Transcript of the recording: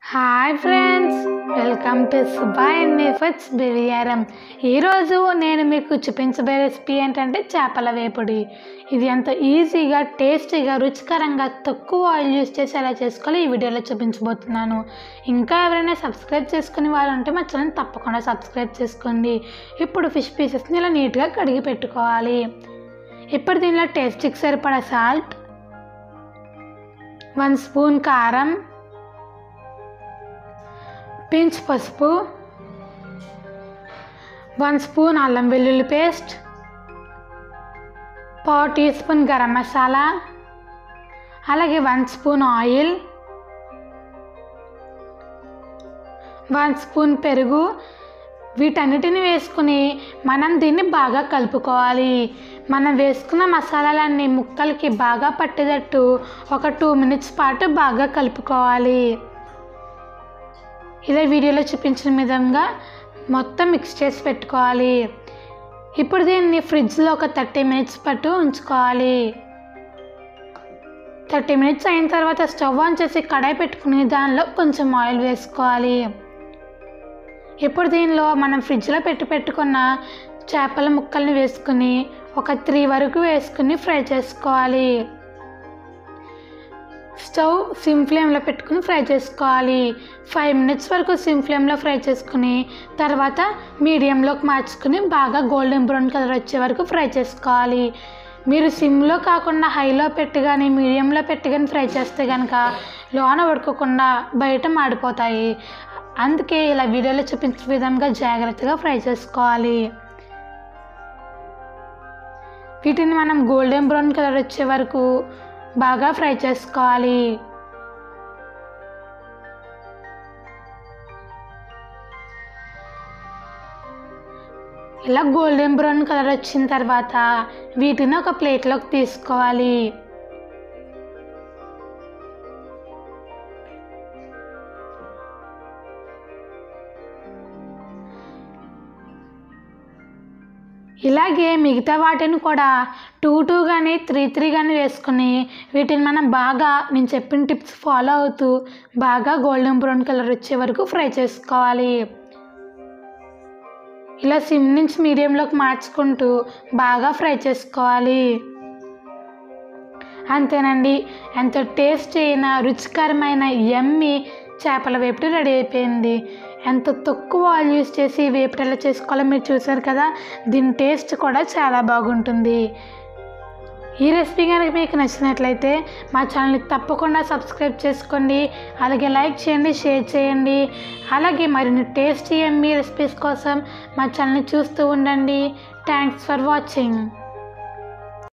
hi friends welcome to Subba and మీఫట్స్ బివిఆర్ఎం ఈరోజు నేను మీకు చూపించబోయే రెసిపీ ఏంటంటే చేపల వేపుడి ఇది ఎంత ఈజీగా టేస్టీగా రుచికరంగా తక్కువ ఆయిల్ యూస్ చేసి ఎలా చేసుకోవాలో ఈ వీడియోలో చూపించబోతున్నాను ఇంకా ఎవరైనా సబ్స్క్రైబ్ చేసుకునే వాళ్ళు ఉంటే మా ఛానల్ తప్పకుండా సబ్స్క్రైబ్ చేసుకోండి ఇప్పుడు ఫిష్ పీసెస్ని ఇలా నీట్గా కడిగి పెట్టుకోవాలి ఇప్పుడు దీనిలో టేస్ట్కి సరిపడా సాల్ట్ వన్ స్పూన్ కారం పించ్ పసుపు వన్ స్పూన్ అల్లం వెల్లుల్లి పేస్ట్ పావు టీ స్పూన్ గరం మసాలా అలాగే one spoon oil one spoon పెరుగు వీటన్నిటిని వేసుకుని మనం దీన్ని బాగా కలుపుకోవాలి మనం వేసుకున్న మసాలాలన్నీ ముక్కలకి బాగా పట్టేటట్టు ఒక టూ మినిట్స్ పాటు బాగా కలుపుకోవాలి ఇలా వీడియోలో చూపించిన విధంగా మొత్తం మిక్స్ చేసి పెట్టుకోవాలి ఇప్పుడు దీన్ని ఫ్రిడ్జ్లో ఒక థర్టీ మినిట్స్ పట్టు ఉంచుకోవాలి థర్టీ మినిట్స్ అయిన తర్వాత స్టవ్ ఆన్ చేసి కడాయి పెట్టుకుని దానిలో కొంచెం ఆయిల్ వేసుకోవాలి ఇప్పుడు దీనిలో మనం ఫ్రిడ్జ్లో పెట్టి పెట్టుకున్న చేపల ముక్కల్ని వేసుకుని ఒక త్రీ వరకు వేసుకుని ఫ్రై చేసుకోవాలి స్టవ్ సిమ్ ఫ్లేమ్లో పెట్టుకుని ఫ్రై చేసుకోవాలి ఫైవ్ మినిట్స్ వరకు సిమ్ ఫ్లేమ్లో ఫ్రై చేసుకుని తర్వాత మీడియంలోకి మార్చుకుని బాగా గోల్డెన్ బ్రౌన్ కలర్ వచ్చే వరకు ఫ్రై చేసుకోవాలి మీరు సిమ్లో కాకుండా హైలో పెట్టి కానీ మీడియంలో పెట్టి కానీ ఫ్రై చేస్తే కనుక లోన ఉడకకుండా బయట మాడిపోతాయి అందుకే ఇలా వీడియోలో చూపించిన విధంగా జాగ్రత్తగా ఫ్రై చేసుకోవాలి వీటిని మనం గోల్డెన్ బ్రౌన్ కలర్ వచ్చే వరకు బాగా ఫ్రై చేసుకోవాలి ఇలా గోల్డెన్ బ్రౌన్ కలర్ వచ్చిన తర్వాత వీటిని ఒక ప్లేట్లోకి తీసుకోవాలి ఇలాగే మిగతా వాటిని కూడా టూ టూ కానీ త్రీ త్రీ కానీ వేసుకుని వీటిని మనం బాగా నేను చెప్పిన టిప్స్ ఫాలో అవుతూ బాగా గోల్డెన్ బ్రౌన్ కలర్ వచ్చే వరకు ఫ్రై చేసుకోవాలి ఇలా సిమ్ నుంచి మీడియంలోకి మార్చుకుంటూ బాగా ఫ్రై చేసుకోవాలి అంతేనండి ఎంతో టేస్ట్ అయిన రుచికరమైన ఎమ్మి చేపల వేపుడు రెడీ అయిపోయింది ఎంత తక్కువ ఆయిల్ యూస్ చేసి వేపుడు ఎలా చేసుకోవాలో మీరు చూసారు కదా దీని టేస్ట్ కూడా చాలా బాగుంటుంది ఈ రెసిపీ కనుక మీకు నచ్చినట్లయితే మా ఛానల్ని తప్పకుండా సబ్స్క్రైబ్ చేసుకోండి అలాగే లైక్ చేయండి షేర్ చేయండి అలాగే మరిన్ని టేస్టీ ఎమ్మీ రెసిపీస్ కోసం మా ఛానల్ని చూస్తూ ఉండండి థ్యాంక్స్ ఫర్ వాచింగ్